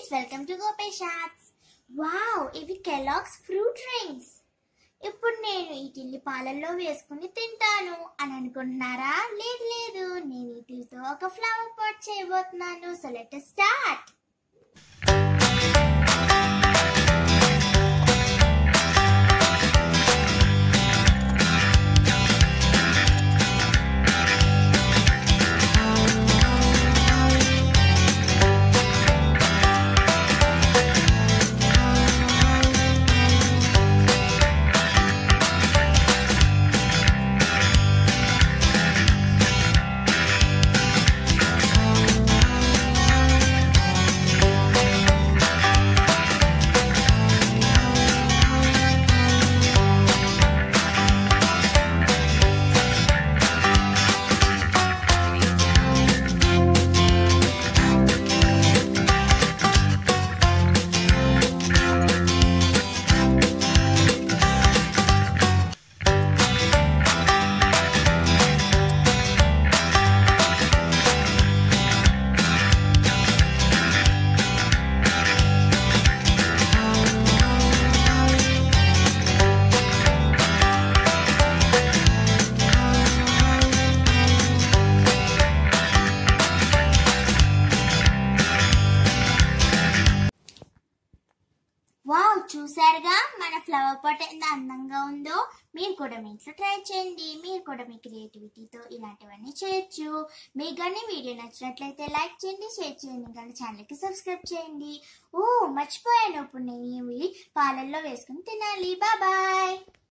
friends welcome to గోపే shots wow ఇవి Kellogg's fruit drinks ఇప్పుడు నేను వీటిని పాలల్లో వేసుకుని తింటాను అని అనుకుంటున్నారా లేదు లేదు నేను వీటితో ఒక ఫ్లవర్ పాట్ చేయబోతున్నాను సో లెట్ స్టార్ట్ వావ్ చూసారుగా మన ఫ్లవర్ పాట్ ఎంత అందంగా ఉందో మీరు కూడా మీ ఇంట్లో ట్రై చేయండి మీరు కూడా మీ క్రియేటివిటీతో ఇలాంటివన్నీ చేయొచ్చు మీకు కానీ వీడియో నచ్చినట్లయితే లైక్ చేయండి షేర్ చేయండి కానీ ఛానల్కి సబ్స్క్రైబ్ చేయండి ఓ మర్చిపోయాను ఇప్పుడు నేను ఇవి పాలల్లో వేసుకుని తినాలి బాయ్